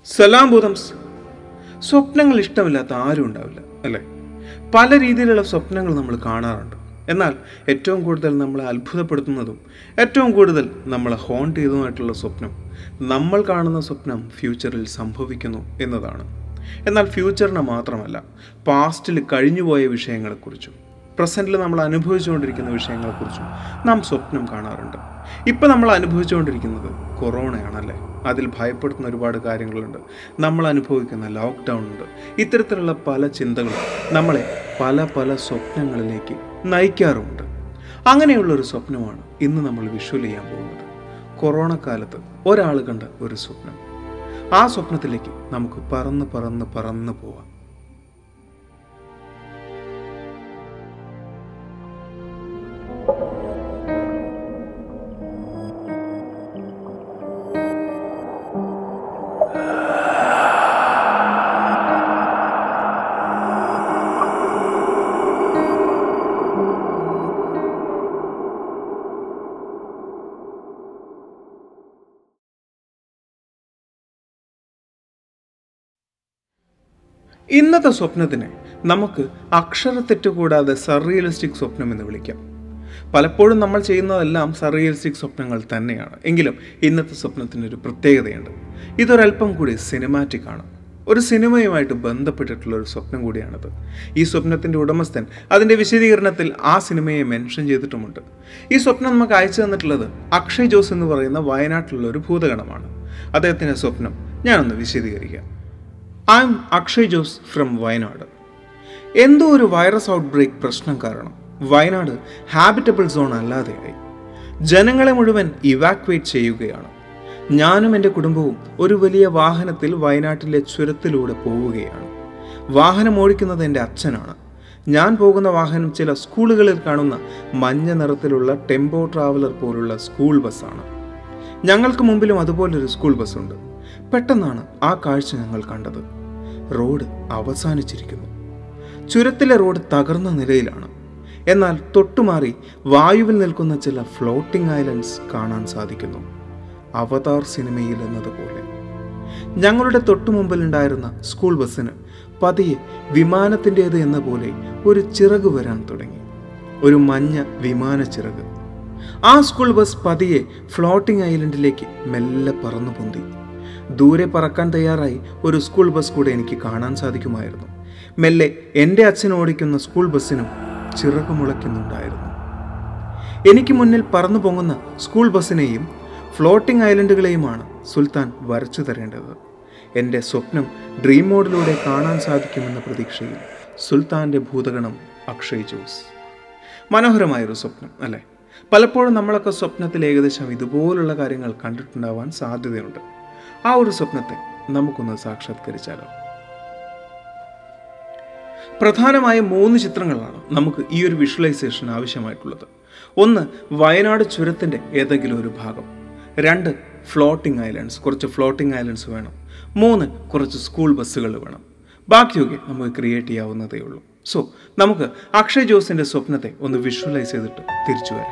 സലാം ബുധംസ് സ്വപ്നങ്ങൾ ഇഷ്ടമില്ലാത്ത ആരും ഉണ്ടാവില്ല അല്ലേ പല രീതിയിലുള്ള സ്വപ്നങ്ങൾ നമ്മൾ കാണാറുണ്ട് എന്നാൽ ഏറ്റവും കൂടുതൽ നമ്മളെ അത്ഭുതപ്പെടുത്തുന്നതും ഏറ്റവും കൂടുതൽ നമ്മളെ ഹോണ്ട് ചെയ്തതുമായിട്ടുള്ള സ്വപ്നം നമ്മൾ കാണുന്ന സ്വപ്നം ഫ്യൂച്ചറിൽ സംഭവിക്കുന്നു എന്നതാണ് എന്നാൽ ഫ്യൂച്ചറിനെ മാത്രമല്ല പാസ്റ്റിൽ കഴിഞ്ഞുപോയ വിഷയങ്ങളെക്കുറിച്ചും പ്രസൻറ്റിൽ നമ്മൾ അനുഭവിച്ചുകൊണ്ടിരിക്കുന്ന വിഷയങ്ങളെക്കുറിച്ചും നാം സ്വപ്നം കാണാറുണ്ട് ഇപ്പം നമ്മൾ അനുഭവിച്ചുകൊണ്ടിരിക്കുന്നത് കൊറോണയാണല്ലേ അതിൽ ഭയപ്പെടുത്തുന്ന ഒരുപാട് കാര്യങ്ങളുണ്ട് നമ്മൾ അനുഭവിക്കുന്ന ലോക്ക്ഡൗൺ ഉണ്ട് ഇത്തരത്തിലുള്ള പല ചിന്തകളും നമ്മളെ പല പല സ്വപ്നങ്ങളിലേക്ക് നയിക്കാറുമുണ്ട് അങ്ങനെയുള്ളൊരു സ്വപ്നമാണ് ഇന്ന് നമ്മൾ വിഷ്വൽ ചെയ്യാൻ പോകുന്നത് കൊറോണ കാലത്ത് ഒരാൾ കണ്ട ഒരു സ്വപ്നം ആ സ്വപ്നത്തിലേക്ക് നമുക്ക് പറന്ന് പറന്ന് പറന്ന് പോവാം ഇന്നത്തെ സ്വപ്നത്തിനെ നമുക്ക് അക്ഷരത്തെറ്റ് കൂടാതെ സർറിയലിസ്റ്റിക് സ്വപ്നം എന്ന് വിളിക്കാം പലപ്പോഴും നമ്മൾ ചെയ്യുന്നതെല്ലാം സർറിയലിസ്റ്റിക് സ്വപ്നങ്ങൾ തന്നെയാണ് എങ്കിലും ഇന്നത്തെ സ്വപ്നത്തിന് ഒരു പ്രത്യേകതയുണ്ട് ഇതൊരല്പം കൂടി സിനിമാറ്റിക് ആണ് ഒരു സിനിമയുമായിട്ട് ബന്ധപ്പെട്ടിട്ടുള്ള ഒരു സ്വപ്നം കൂടിയാണത് ഈ സ്വപ്നത്തിൻ്റെ ഉടമസ്ഥൻ അതിൻ്റെ വിശദീകരണത്തിൽ ആ സിനിമയെ മെൻഷൻ ചെയ്തിട്ടുമുണ്ട് ഈ സ്വപ്നം നമുക്ക് അയച്ചു തന്നിട്ടുള്ളത് അക്ഷയ് ജോസ് എന്ന് പറയുന്ന വയനാട്ടിലുള്ള ഒരു ഭൂതഗണമാണ് അദ്ദേഹത്തിൻ്റെ സ്വപ്നം ഞാനൊന്ന് വിശദീകരിക്കാം I'm Akshay Jose from Wayanad എന്തോ ഒരു വൈറസ് ഔട്ട് ബ്രേക്ക് പ്രശ്നം കാരണം വയനാട് ഹാബിറ്റബിൾ സോൺ അല്ലാതെയായി ജനങ്ങളെ മുഴുവൻ ഇവാക്വേറ്റ് ചെയ്യുകയാണ് ഞാനും എൻ്റെ കുടുംബവും ഒരു വലിയ വാഹനത്തിൽ വയനാട്ടിലെ ചുരത്തിലൂടെ പോവുകയാണ് വാഹനം ഓടിക്കുന്നത് എൻ്റെ അച്ഛനാണ് ഞാൻ പോകുന്ന വാഹനം ചില സ്കൂളുകളിൽ കാണുന്ന മഞ്ഞ നിറത്തിലുള്ള ടെമ്പോ ട്രാവലർ പോലുള്ള സ്കൂൾ ബസ്സാണ് ഞങ്ങൾക്ക് മുമ്പിലും അതുപോലൊരു സ്കൂൾ ബസ്സുണ്ട് പെട്ടെന്നാണ് ആ കാഴ്ച ഞങ്ങൾ കണ്ടത് റോഡ് അവസാനിച്ചിരിക്കുന്നു ചുരത്തിലെ റോഡ് തകർന്ന നിലയിലാണ് എന്നാൽ തൊട്ടുമാറി വായുവിൽ നിൽക്കുന്ന ചില ഫ്ലോട്ടിംഗ് ഐലൻഡ്സ് കാണാൻ സാധിക്കുന്നു അവതാർ സിനിമയിൽ എന്നതുപോലെ ഞങ്ങളുടെ തൊട്ടുമുമ്പിലുണ്ടായിരുന്ന സ്കൂൾ ബസ്സിന് പതിയെ വിമാനത്തിൻ്റേത് എന്ന പോലെ ഒരു ചിറക് വരാൻ തുടങ്ങി ഒരു മഞ്ഞ വിമാന ചിറക് ആ സ്കൂൾ ബസ് പതിയെ ഫ്ലോട്ടിംഗ് ഐലൻഡിലേക്ക് മെല്ലെ പറന്നു പൊന്തി ദൂരെ പറക്കാൻ തയ്യാറായി ഒരു സ്കൂൾ ബസ് കൂടെ എനിക്ക് കാണാൻ സാധിക്കുമായിരുന്നു മെല്ലെ എൻ്റെ അച്ഛൻ ഓടിക്കുന്ന സ്കൂൾ ബസ്സിനും ചിറക് മുളയ്ക്കുന്നുണ്ടായിരുന്നു എനിക്ക് മുന്നിൽ പറന്നു പൊങ്ങുന്ന സ്കൂൾ ബസ്സിനെയും ഫ്ലോട്ടിംഗ് ഐലൻഡുകളെയുമാണ് സുൽത്താൻ വരച്ചു തരേണ്ടത് എൻ്റെ സ്വപ്നം ഡ്രീം മോഡിലൂടെ കാണാൻ സാധിക്കുമെന്ന പ്രതീക്ഷയിൽ സുൽത്താൻ്റെ ഭൂതഗണം അക്ഷയ് ജോസ് മനോഹരമായൊരു സ്വപ്നം അല്ലേ പലപ്പോഴും നമ്മളൊക്കെ സ്വപ്നത്തിൽ ഏകദേശം ഇതുപോലുള്ള കാര്യങ്ങൾ കണ്ടിട്ടുണ്ടാവാൻ സാധ്യതയുണ്ട് ആ ഒരു സ്വപ്നത്തെ നമുക്കൊന്ന് സാക്ഷാത്കരിച്ചാലോ പ്രധാനമായും മൂന്ന് ചിത്രങ്ങളാണ് നമുക്ക് ഈ ഒരു വിഷ്വലൈസേഷൻ ആവശ്യമായിട്ടുള്ളത് ഒന്ന് വയനാട് ചുരത്തിൻ്റെ ഏതെങ്കിലും ഒരു ഭാഗം രണ്ട് ഫ്ലോട്ടിംഗ് ഐലൻഡ്സ് കുറച്ച് ഫ്ലോട്ടിംഗ് ഐലൻഡ്സ് വേണം മൂന്ന് കുറച്ച് സ്കൂൾ ബസ്സുകൾ വേണം ബാക്കിയൊക്കെ നമുക്ക് ക്രിയേറ്റ് ചെയ്യാവുന്നതേ ഉള്ളൂ സോ നമുക്ക് അക്ഷയ് ജോസിൻ്റെ സ്വപ്നത്തെ ഒന്ന് വിഷ്വലൈസ് ചെയ്തിട്ട് തിരിച്ചു വരാം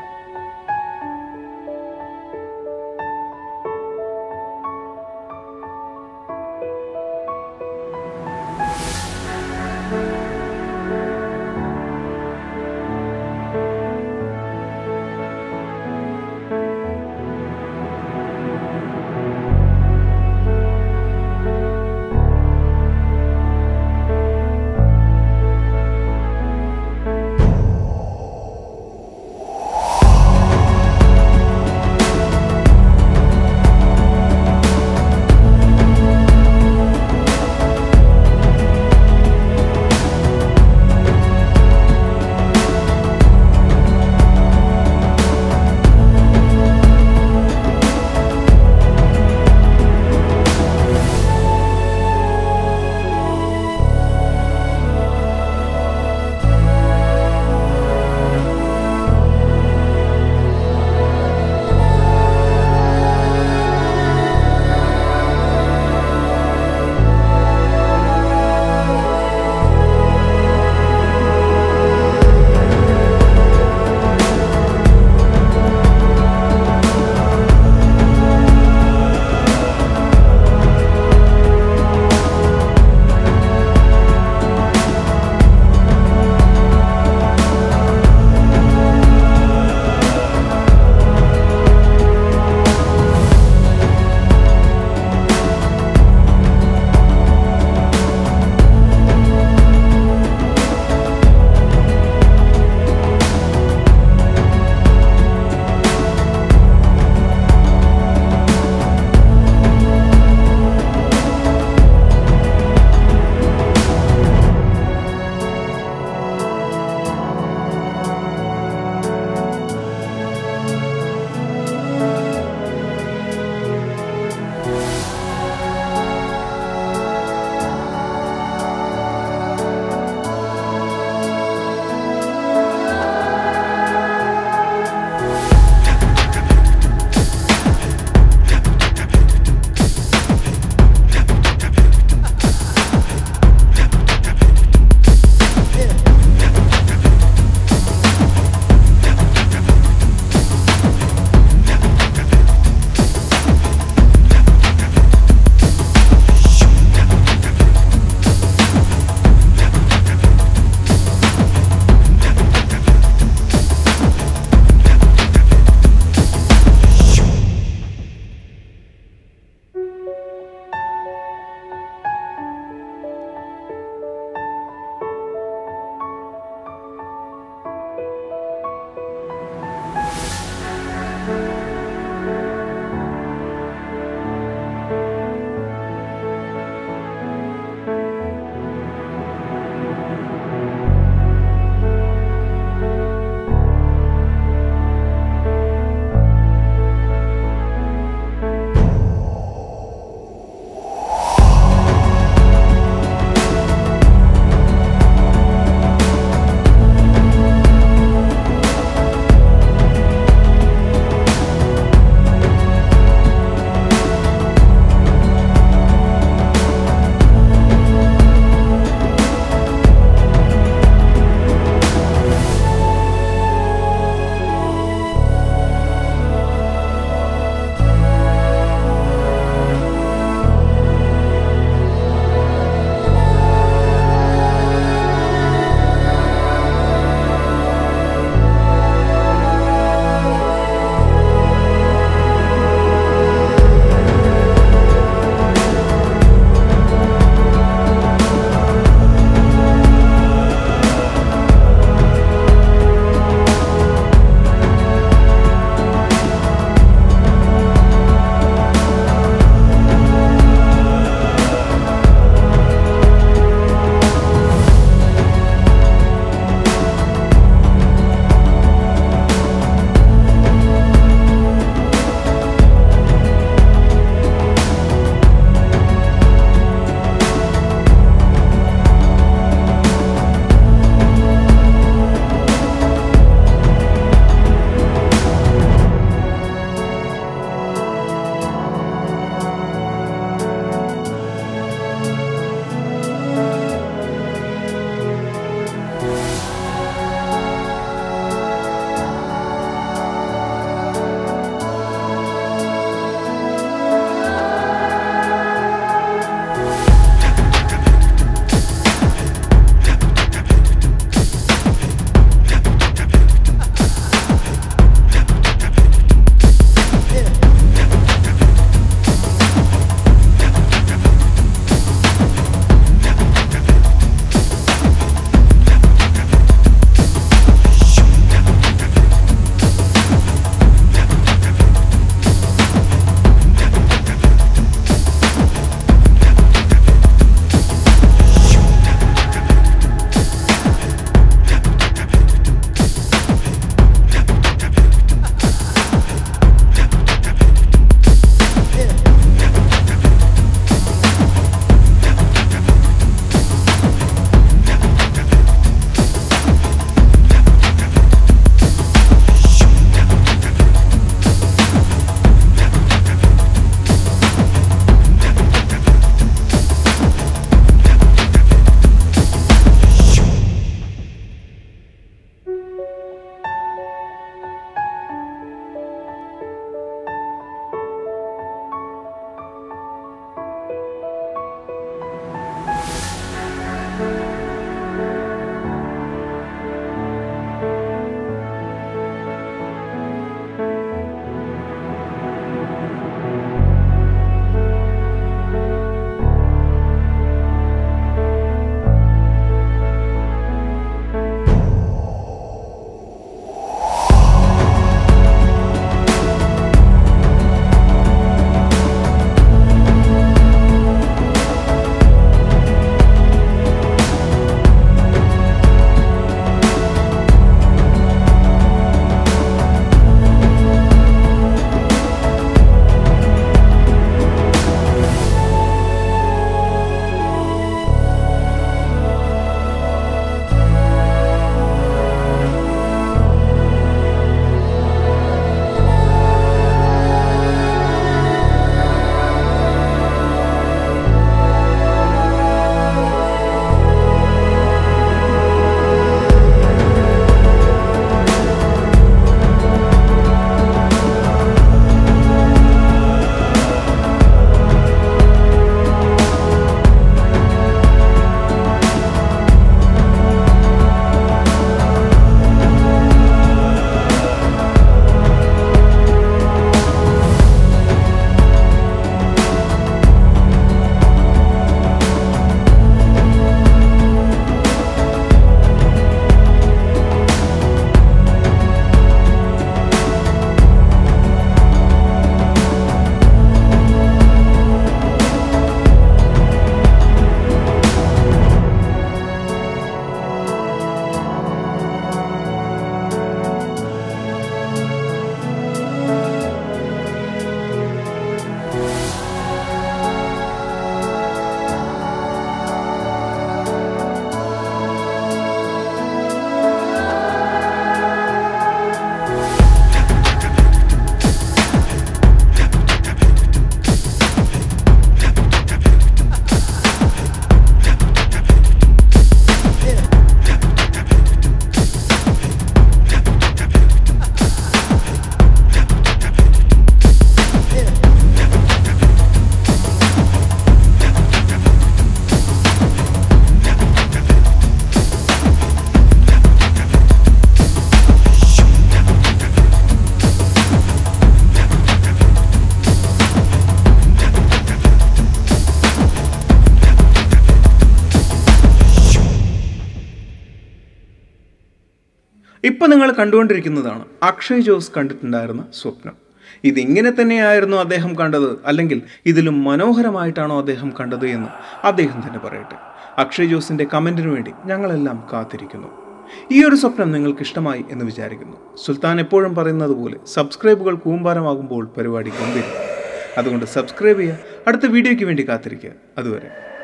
ഇപ്പം നിങ്ങൾ കണ്ടുകൊണ്ടിരിക്കുന്നതാണ് അക്ഷയ് ജോസ് കണ്ടിട്ടുണ്ടായിരുന്ന സ്വപ്നം ഇതിങ്ങനെ തന്നെയായിരുന്നു അദ്ദേഹം കണ്ടത് അല്ലെങ്കിൽ ഇതിലും മനോഹരമായിട്ടാണോ അദ്ദേഹം കണ്ടത് എന്ന് അദ്ദേഹം തന്നെ പറയട്ടെ അക്ഷയ് ജോസിൻ്റെ കമൻറ്റിന് വേണ്ടി ഞങ്ങളെല്ലാം കാത്തിരിക്കുന്നു ഈ ഒരു സ്വപ്നം നിങ്ങൾക്ക് ഇഷ്ടമായി എന്ന് വിചാരിക്കുന്നു സുൽത്താൻ എപ്പോഴും പറയുന്നത് പോലെ സബ്സ്ക്രൈബുകൾ കൂമ്പാരമാകുമ്പോൾ പരിപാടി ഗംഭീരം അതുകൊണ്ട് സബ്സ്ക്രൈബ് ചെയ്യുക അടുത്ത വീഡിയോയ്ക്ക് വേണ്ടി കാത്തിരിക്കുക അതുവരെ